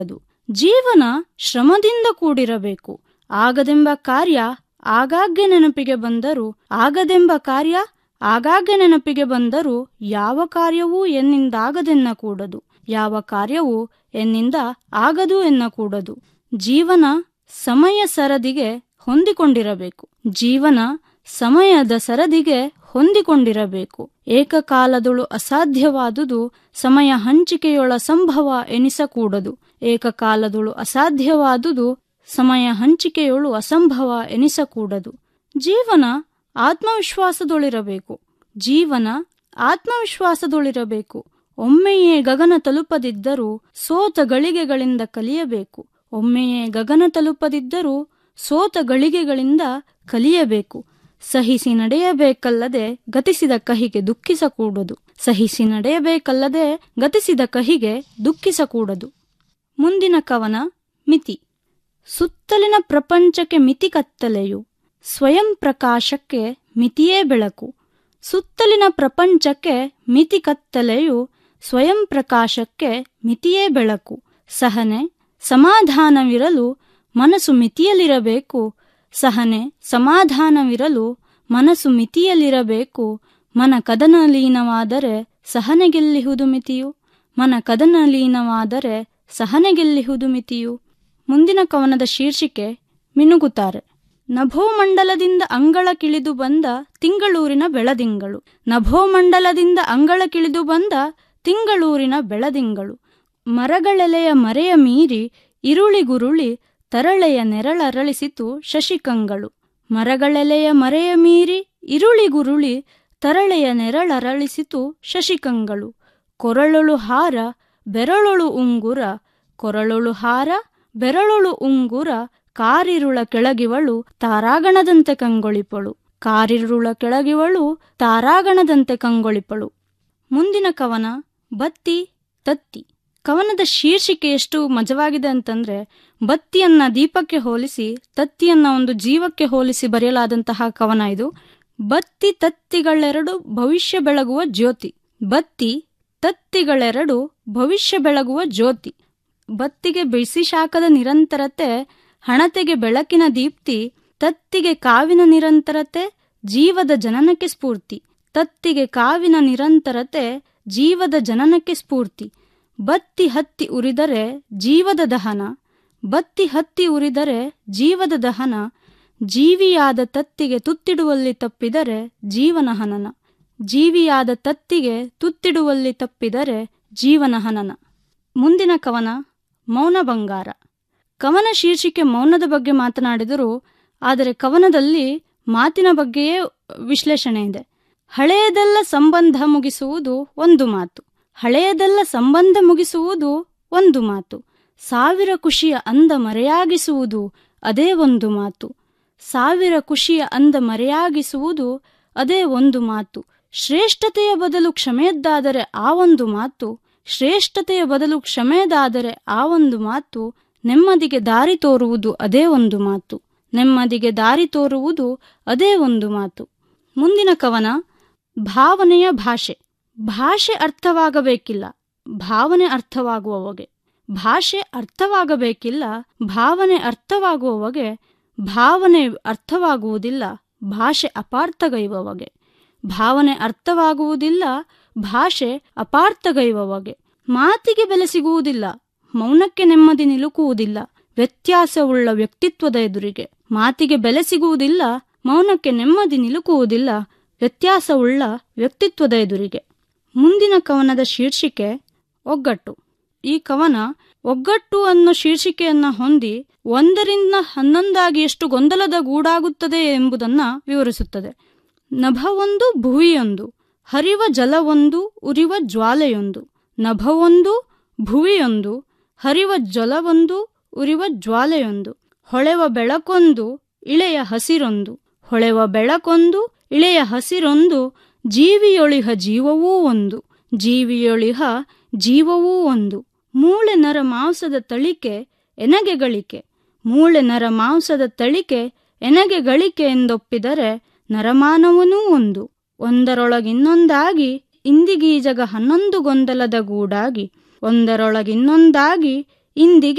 ಜೀವನ ಶ್ರಮದಿಂದ ಕೂಡಿರಬೇಕು ಆಗದೆಂಬ ಕಾರ್ಯ ಆಗಾಗ್ಗೆ ನೆನಪಿಗೆ ಬಂದರೂ ಆಗದೆಂಬ ಕಾರ್ಯ ಆಗಾಗ್ಗೆ ನೆನಪಿಗೆ ಬಂದರೂ ಯಾವ ಕಾರ್ಯವೂ ಎನ್ನಿಂದಾಗದೆನ್ನಕೂಡದು ಯಾವ ಕಾರ್ಯವೂ ಎನ್ನಿಂದ ಆಗದು ಎನ್ನಕೂಡದು ಜೀವನ ಸಮಯ ಸರದಿಗೆ ಹೊಂದಿಕೊಂಡಿರಬೇಕು ಜೀವನ ಸಮಯದ ಸರದಿಗೆ ಹೊಂದಿಕೊಂಡಿರಬೇಕು ಏಕಕಾಲದೊಳು ಅಸಾಧ್ಯವಾದುದು ಸಮಯ ಹಂಚಿಕೆಯೊಳ ಸಂಭವ ಎನಿಸಕೂಡದು ಏಕಕಾಲದೊಳು ಅಸಾಧ್ಯವಾದುದು ಸಮಯ ಹಂಚಿಕೆಯೊಳು ಅಸಂಭವ ಎನಿಸಕೂಡದು ಜೀವನ ಆತ್ಮವಿಶ್ವಾಸದೊಳಿರಬೇಕು ಜೀವನ ಆತ್ಮವಿಶ್ವಾಸದೊಳಿರಬೇಕು ಒಮ್ಮೆಯೇ ಗಗನ ತಲುಪದಿದ್ದರೂ ಸೋತ ಗಳಿಗೆಗಳಿಂದ ಕಲಿಯಬೇಕು ಒಮ್ಮೆಯೇ ಗಗನ ತಲುಪದಿದ್ದರೂ ಸೋತ ಗಳಿಗೆಗಳಿಂದ ಕಲಿಯಬೇಕು ಸಹಿಸಿ ನಡೆಯಬೇಕಲ್ಲದೆ ಗತಿಸಿದ ಕಹಿಗೆ ದುಃಖಿಸಕೂಡದು ಸಹಿಸಿ ನಡೆಯಬೇಕಲ್ಲದೆ ಗತಿಸಿದ ಕಹಿಗೆ ದುಃಖಿಸಕೂಡದು ಮುಂದಿನ ಕವನ ಮಿತಿ ಸುತ್ತಲಿನ ಪ್ರಪಂಚಕ್ಕೆ ಮಿತಿ ಕತ್ತಲೆಯು ಸ್ವಯಂ ಪ್ರಕಾಶಕ್ಕೆ ಮಿತಿಯೇ ಬೆಳಕು ಸುತ್ತಲಿನ ಪ್ರಪಂಚಕ್ಕೆ ಮಿತಿ ಕತ್ತಲೆಯು ಸ್ವಯಂ ಪ್ರಕಾಶಕ್ಕೆ ಮಿತಿಯೇ ಬೆಳಕು ಸಹನೆ ಸಮಾಧಾನವಿರಲು ಮನಸ್ಸು ಮಿತಿಯಲ್ಲಿರಬೇಕು ಸಹನೆ ಸಮಾಧಾನವಿರಲು ಮನಸ್ಸು ಮಿತಿಯಲ್ಲಿರಬೇಕು ಮನ ಕದನ ಲೀನವಾದರೆ ಸಹನೆಗೆಲ್ಲಿಹುದು ಮಿತಿಯು ಮನ ಕದನ ಲೀನವಾದರೆ ಸಹನೆಗೆಲ್ಲಿಹುದು ಮಿತಿಯು ಮುಂದಿನ ಕವನದ ಶೀರ್ಷಿಕೆ ಮಿನುಗುತ್ತಾರೆ ನಭೋಮಂಡಲದಿಂದ ಅಂಗಳ ಕಿಳಿದು ಬಂದ ತಿಂಗಳೂರಿನ ಬೆಳದಿಂಗಳು ನಭೋಮಂಡಲದಿಂದ ಅಂಗಳ ಕಿಳಿದು ಬಂದ ತಿಂಗಳೂರಿನ ಬೆಳದಿಂಗಳು ಮರಗಳೆಲೆಯ ಮರೆಯ ಮೀರಿ ಇರುಳಿಗುರುಳಿ ತರಳೆಯ ನೆರಳರಳಿಸಿತು ಶಶಿಕಂಗಳು ಮರಗಳೆಲೆಯ ಮರೆಯ ಮೀರಿ ಇರುಳಿಗುರುಳಿ ತರಳೆಯ ನೆರಳರಳಿಸಿತು ಶಶಿಕಂಗಳು ಕೊರಳೊಳು ಹಾರ ಬೆರಳೊಳು ಉಂಗುರ ಕೊರಳೊಳು ಹಾರ ಬೆರಳೊಳು ಉಂಗುರ ಕಾರಿರುಳ ಕೆಳಗಿವಳು ತಾರಾಗಣದಂತೆ ಕಂಗೊಳಿಪಳು ಕಾರಿರುಳ ಕೆಳಗಿವಳು ತಾರಾಗಣದಂತೆ ಕಂಗೊಳಿಪಳು ಮುಂದಿನ ಕವನ ಬತ್ತಿ ತತ್ತಿ ಕವನದ ಶೀರ್ಷಿಕೆ ಎಷ್ಟು ಮಜವಾಗಿದೆ ಅಂತಂದ್ರೆ ಬತ್ತಿಯನ್ನ ದೀಪಕ್ಕೆ ಹೋಲಿಸಿ ತತ್ತಿಯನ್ನ ಒಂದು ಜೀವಕ್ಕೆ ಹೋಲಿಸಿ ಬರೆಯಲಾದಂತಹ ಕವನ ಇದು ಬತ್ತಿ ತತ್ತಿಗಳೆರಡು ಭವಿಷ್ಯ ಬೆಳಗುವ ಜ್ಯೋತಿ ಬತ್ತಿ ತತ್ತಿಗಳೆರಡು ಭವಿಷ್ಯ ಬೆಳಗುವ ಜ್ಯೋತಿ ಬತ್ತಿಗೆ ಬಿಸಿ ಶಾಖದ ನಿರಂತರತೆ ಹಣತೆಗೆ ಬೆಳಕಿನ ದೀಪ್ತಿ ತತ್ತಿಗೆ ಕಾವಿನ ನಿರಂತರತೆ ಜೀವದ ಜನನಕ್ಕೆ ಸ್ಫೂರ್ತಿ ತತ್ತಿಗೆ ಕಾವಿನ ನಿರಂತರತೆ ಜೀವದ ಜನನಕ್ಕೆ ಸ್ಫೂರ್ತಿ ಬತ್ತಿ ಹತ್ತಿ ಉರಿದರೆ ಜೀವದ ದಹನ ಬತ್ತಿ ಹತ್ತಿ ಉರಿದರೆ ಜೀವದ ದಹನ ಜೀವಿಯಾದ ತತ್ತಿಗೆ ತುತ್ತಿಡುವಲ್ಲಿ ತಪ್ಪಿದರೆ ಜೀವನ ಹನನ ಜೀವಿಯಾದ ತತ್ತಿಗೆ ತುತ್ತಿಡುವಲ್ಲಿ ತಪ್ಪಿದರೆ ಜೀವನ ಹನನ ಮುಂದಿನ ಕವನ ಮೌನ ಬಂಗಾರ ಕವನ ಶೀರ್ಷಿಕೆ ಮೌನದ ಬಗ್ಗೆ ಮಾತನಾಡಿದರೂ ಆದರೆ ಕವನದಲ್ಲಿ ಮಾತಿನ ಬಗ್ಗೆಯೇ ವಿಶ್ಲೇಷಣೆ ಇದೆ ಹಳೆಯದೆಲ್ಲ ಸಂಬಂಧ ಮುಗಿಸುವುದು ಒಂದು ಮಾತು ಹಳೆಯದೆಲ್ಲ ಸಂಬಂಧ ಮುಗಿಸುವುದು ಒಂದು ಮಾತು ಸಾವಿರ ಖುಷಿಯ ಅಂದ ಮರೆಯಾಗಿಸುವುದು ಅದೇ ಒಂದು ಮಾತು ಸಾವಿರ ಖುಷಿಯ ಅಂದ ಮರೆಯಾಗಿಸುವುದು ಅದೇ ಒಂದು ಮಾತು ಶ್ರೇಷ್ಠತೆಯ ಬದಲು ಕ್ಷಮೆಯದ್ದಾದರೆ ಆ ಒಂದು ಮಾತು ಶ್ರೇಷ್ಠತೆಯ ಬದಲು ಕ್ಷಮೆಯದಾದರೆ ಆ ಒಂದು ಮಾತು ನೆಮ್ಮದಿಗೆ ದಾರಿ ತೋರುವುದು ಅದೇ ಒಂದು ಮಾತು ನೆಮ್ಮದಿಗೆ ದಾರಿ ತೋರುವುದು ಅದೇ ಒಂದು ಮಾತು ಮುಂದಿನ ಕವನ ಭಾವನೆಯ ಭಾಷೆ ಭಾಷೆ ಅರ್ಥವಾಗಬೇಕಿಲ್ಲ ಭಾವನೆ ಅರ್ಥವಾಗುವವಗೆ ಭಾಷೆ ಅರ್ಥವಾಗಬೇಕಿಲ್ಲ ಭಾವನೆ ಅರ್ಥವಾಗುವವಗೆ ಭಾವನೆ ಅರ್ಥವಾಗುವುದಿಲ್ಲ ಭಾಷೆ ಅಪಾರ್ಥಗೈವವಗೆ ಭಾವನೆ ಅರ್ಥವಾಗುವುದಿಲ್ಲ ಭಾಷೆ ಅಪಾರ್ಥಗೈವವಗೆ ಮಾತಿಗೆ ಬೆಲೆ ಸಿಗುವುದಿಲ್ಲ ಮೌನಕ್ಕೆ ನೆಮ್ಮದಿ ನಿಲುಕುವುದಿಲ್ಲ ವ್ಯತ್ಯಾಸವುಳ್ಳ ವ್ಯಕ್ತಿತ್ವದ ಎದುರಿಗೆ ಮಾತಿಗೆ ಬೆಲೆ ಸಿಗುವುದಿಲ್ಲ ಮೌನಕ್ಕೆ ನೆಮ್ಮದಿ ನಿಲುಕುವುದಿಲ್ಲ ವ್ಯತ್ಯಾಸವುಳ್ಳ ವ್ಯಕ್ತಿತ್ವದ ಎದುರಿಗೆ ಮುಂದಿನ ಕವನದ ಶೀರ್ಷಿಕೆ ಒಗ್ಗಟ್ಟು ಈ ಕವನ ಒಗ್ಗಟ್ಟು ಅನ್ನೋ ಶೀರ್ಷಿಕೆಯನ್ನ ಹೊಂದಿ ಒಂದರಿಂದ ಹನ್ನೊಂದಾಗಿ ಎಷ್ಟು ಗೊಂದಲದ ಗೂಡಾಗುತ್ತದೆ ಎಂಬುದನ್ನ ವಿವರಿಸುತ್ತದೆ ನಭವೊಂದು ಭುವಿಯೊಂದು ಹರಿವ ಜಲವೊಂದು ಉರಿವ ಜ್ವಾಲೆಯೊಂದು ನಭವೊಂದು ಭುವಿಯೊಂದು ಹರಿವ ಜಲವೊಂದು ಉರಿವ ಜ್ವಾಲೆಯೊಂದು ಹೊಳೆವ ಬೆಳಕೊಂದು ಇಳೆಯ ಹಸಿರೊಂದು ಹೊಳೆವ ಬೆಳಕೊಂದು ಇಳೆಯ ಹಸಿರೊಂದು ಜೀವಿಯೊಳಿಹ ಜೀವವೂ ಒಂದು ಜೀವಿಯೊಳಿಹ ಜೀವವೂ ಒಂದು ಮೂಳೆ ನರ ಮಾಂಸದ ತಳಿಕೆ ಎನಗೆ ಗಳಿಕೆ ಮೂಳೆ ನರ ಮಾಂಸದ ತಳಿಕೆ ಎನಗೆ ಗಳಿಕೆ ಎಂದೊಪ್ಪಿದರೆ ನರಮಾನವನೂ ಒಂದು ಒಂದರೊಳಗಿನ್ನೊಂದಾಗಿ ಇಂದಿಗೀಜಗ ಹನ್ನೊಂದು ಗೊಂದಲದ ಗೂಡಾಗಿ ಒಂದರೊಳಗಿನ್ನೊಂದಾಗಿ ಇಂದಿಗೆ